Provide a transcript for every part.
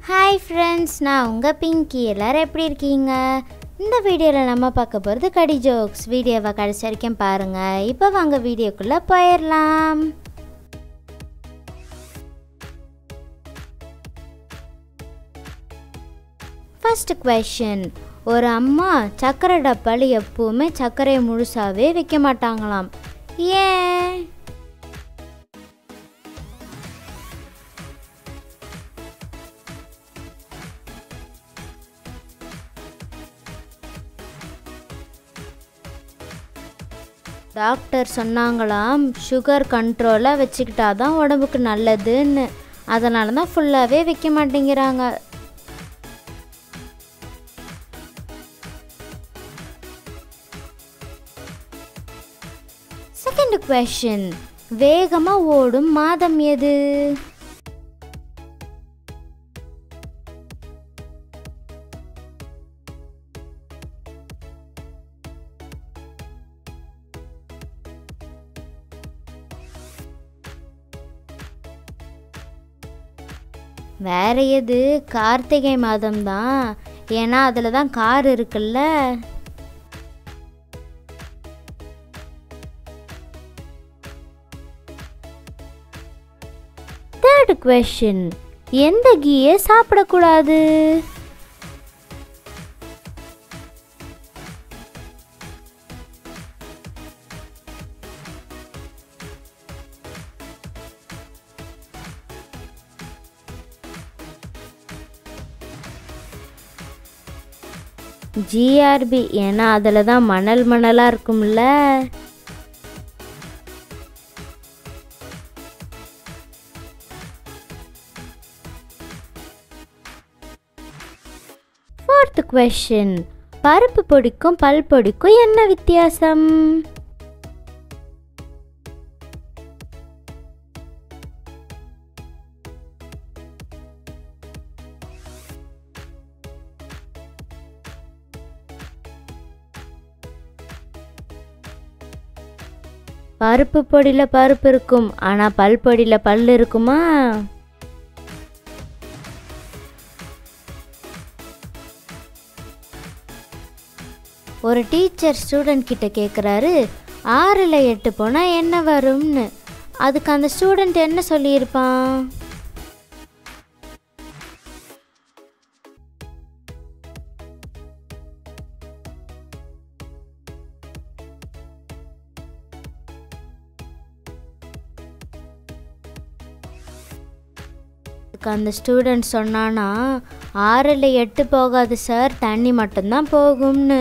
hi friends நான் உங்கள் பிங்கி எல்லோரும் எப்படி இருக்கீங்க இந்த வீடியோவில் நம்ம பார்க்க போகிறது கடி ஜோக்ஸ் வீடியோவை கடைசி வரைக்கும் பாருங்கள் இப்போ வாங்க வீடியோக்குள்ளே போயிடலாம் ஃபர்ஸ்ட் கொஷின் ஒரு அம்மா சர்க்கரை டப்பால் எப்பவுமே சர்க்கரையை முழுசாவே வைக்க மாட்டாங்களாம் ஏன் டாக்டர் சொன்னாங்களாம் சுகர் கண்ட்ரோலாக வச்சுக்கிட்டா தான் உடம்புக்கு நல்லதுன்னு அதனால தான் ஃபுல்லாகவே வைக்க மாட்டேங்கிறாங்க செகண்ட் கொஷின் வேகமாக ஓடும் மாதம் எது வேற எது கார்த்திகை மாதம் தான் ஏன்னா அதில் தான் கார் இருக்குல்ல தேர்ட் கொஷின் எந்த கீயை சாப்பிடக்கூடாது ஜிஆர்பி ஏன்னா அதில் தான் மணல் மணலாக இருக்கும்ல ஃபோர்த் கொஷின் பருப்பு பொடிக்கும் பல் பொடிக்கும் என்ன வித்தியாசம் பருப்பு பொடியில் பருப்பு இருக்கும் ஆனால் பல் பொடியில் பல் இருக்குமா ஒரு டீச்சர் ஸ்டூடெண்ட் கிட்ட கேட்குறாரு ஆறில் எட்டு போனால் என்ன வரும்னு அதுக்கு அந்த ஸ்டூடெண்ட் என்ன சொல்லியிருப்பான் அதுக்கு அந்த ஸ்டூடெண்ட் சொன்னானா ஆறில் எட்டு போகாது சார் தண்ணி மட்டும்தான் போகும்னு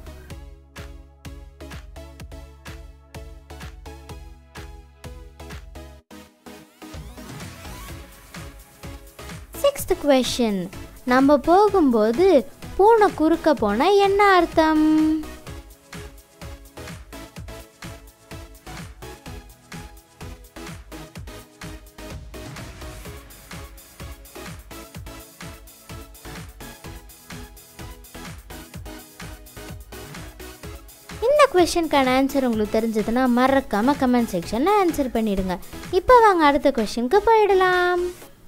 சிக்ஸ்த் கொஷின் நம்ம போகும்போது பூனை குறுக்க போனால் என்ன அர்த்தம் இந்த கொஷனுக்கான ஆன்சர் உங்களுக்கு தெரிஞ்சதுன்னா மறக்காம கமெண்ட் செக்ஷனில் ஆன்சர் பண்ணிடுங்க இப்போ வாங்க அடுத்த கொஷனுக்கு போயிடலாம்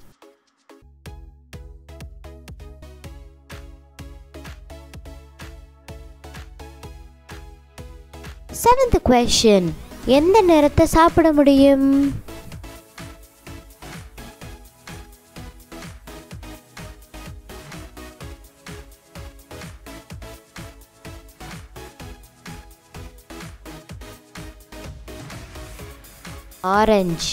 செவன்த் கொஷின் எந்த நேரத்தை சாப்பிட முடியும் ஆரஞ்சு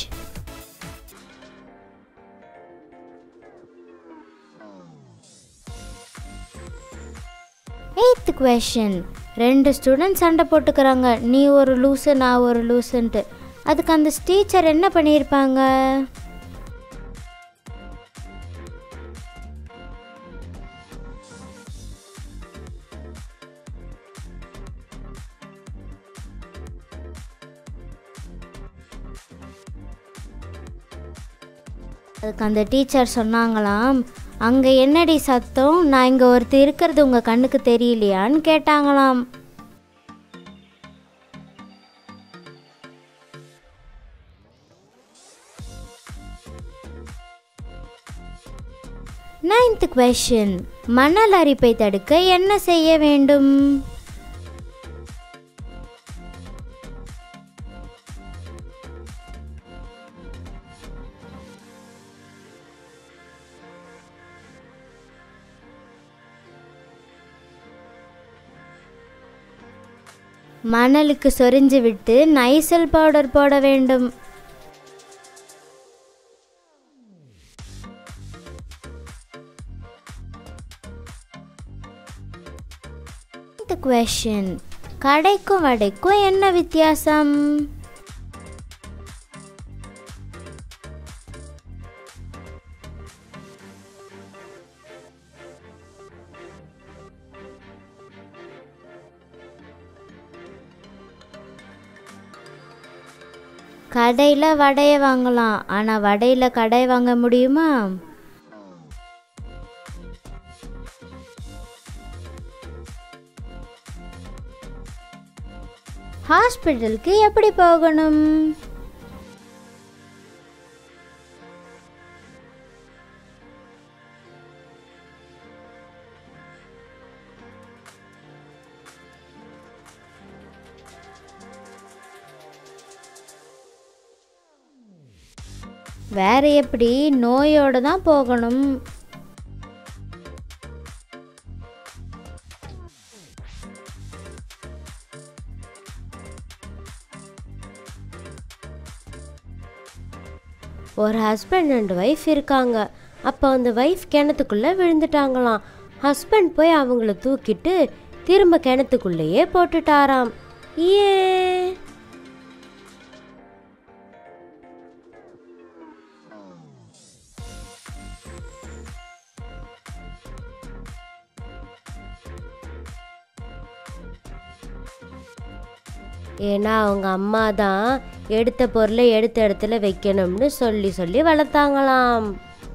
எயித்து கொஷின் ரெண்டு ஸ்டூடெண்ட் சண்டை போட்டுக்கிறாங்க நீ ஒரு லூஸு நான் ஒரு லூஸுன்ட்டு அதுக்கு அந்த டீச்சர் என்ன பண்ணியிருப்பாங்க அதுக்கு அந்த டீச்சர் சொன்னாங்களாம் அங்கே என்னடி சத்தம் நான் இங்கே ஒருத்தர் இருக்கிறது உங்கள் கண்ணுக்கு தெரியலையான்னு கேட்டாங்களாம் நைன்த் கொஷின் மணல் அரிப்பை தடுக்க என்ன செய்ய வேண்டும் மணலுக்கு சொரிஞ்சு விட்டு நைசல் பவுடர் போட வேண்டும் கொஷின் கடைக்கும் வடைக்கும் என்ன வித்தியாசம் கடையில் வடையை வாங்கலாம் ஆனால் வடையில் கடை வாங்க முடியுமா ஹாஸ்பிட்டலுக்கு எப்படி போகணும் வேற எப்படி நோயோட தான் போகணும் ஒரு ஹஸ்பண்ட் அண்ட் ஒய்ஃப் இருக்காங்க அப்போ அந்த ஒய்ஃப் கிணத்துக்குள்ளே விழுந்துட்டாங்களாம் ஹஸ்பண்ட் போய் அவங்கள தூக்கிட்டு திரும்ப கிணத்துக்குள்ளேயே போட்டுட்டாராம் ஏன் ஏன்னா அவங்க அம்மா தான் எடுத்த பொருளை எடுத்த இடத்துல வைக்கணும்னு சொல்லி சொல்லி வளர்த்தாங்களாம்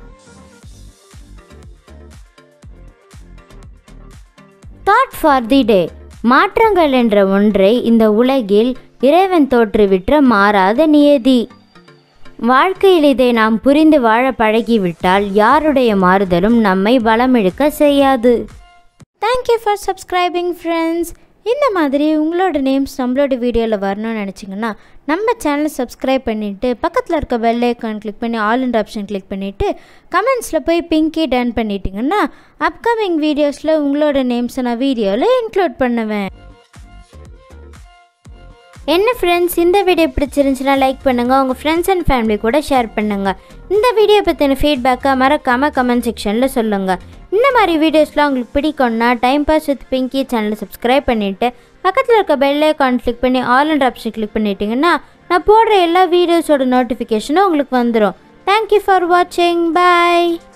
தாட் ஃபார் தி டே மாற்றங்கள் என்ற ஒன்றை இந்த உலகில் இறைவன் தோற்றுவிட்ட மாறாத நியதி வாழ்க்கையில் இதை நாம் புரிந்து வாழ பழகிவிட்டால் யாருடைய மாறுதலும் நம்மை பலமிழுக்க செய்யாது தேங்க்யூ ஃபார் சப்ஸ்கிரைபிங் ஃப்ரெண்ட்ஸ் இந்த மாதிரி உங்களோட நேம்ஸ் நம்மளோட வீடியோவில் வரணும்னு நினச்சிங்கன்னா நம்ம சேனலை சப்ஸ்கிரைப் பண்ணிவிட்டு பக்கத்தில் இருக்க பெல் ஐக்கான் கிளிக் பண்ணி ஆல் அண்ட் ஆப்ஷன் கிளிக் பண்ணிவிட்டு கமெண்ட்ஸில் போய் பிங்கி டன் பண்ணிட்டீங்கன்னா அப்கமிங் வீடியோஸில் உங்களோட நேம்ஸை நான் வீடியோவில் இன்க்ளூட் பண்ணுவேன் என்ன ஃப்ரெண்ட்ஸ் இந்த வீடியோ பிடிச்சிருந்துச்சுன்னா லைக் பண்ணுங்கள் உங்கள் ஃப்ரெண்ட்ஸ் அண்ட் ஃபேமிலி கூட ஷேர் பண்ணுங்கள் இந்த வீடியோ பற்றின ஃபீட்பேக்கை மறக்காமல் கமெண்ட் செக்ஷனில் சொல்லுங்கள் இந்த மாதிரி வீடியோஸ்லாம் உங்களுக்கு பிடிக்கும்னா டைம் பாஸ் வித் பிங்கி சேனலை சப்ஸ்கிரைப் பண்ணிவிட்டு பக்கத்தில் இருக்க பெல் ஐக்கான் கிளிக் பண்ணி ஆல் அண்ட் ஆப்ஷன் கிளிக் பண்ணிட்டீங்கன்னா நான் போடுற எல்லா வீடியோஸோட நோட்டிஃபிகேஷனும் உங்களுக்கு வந்துடும் தேங்க்யூ ஃபார் வாட்சிங் பாய்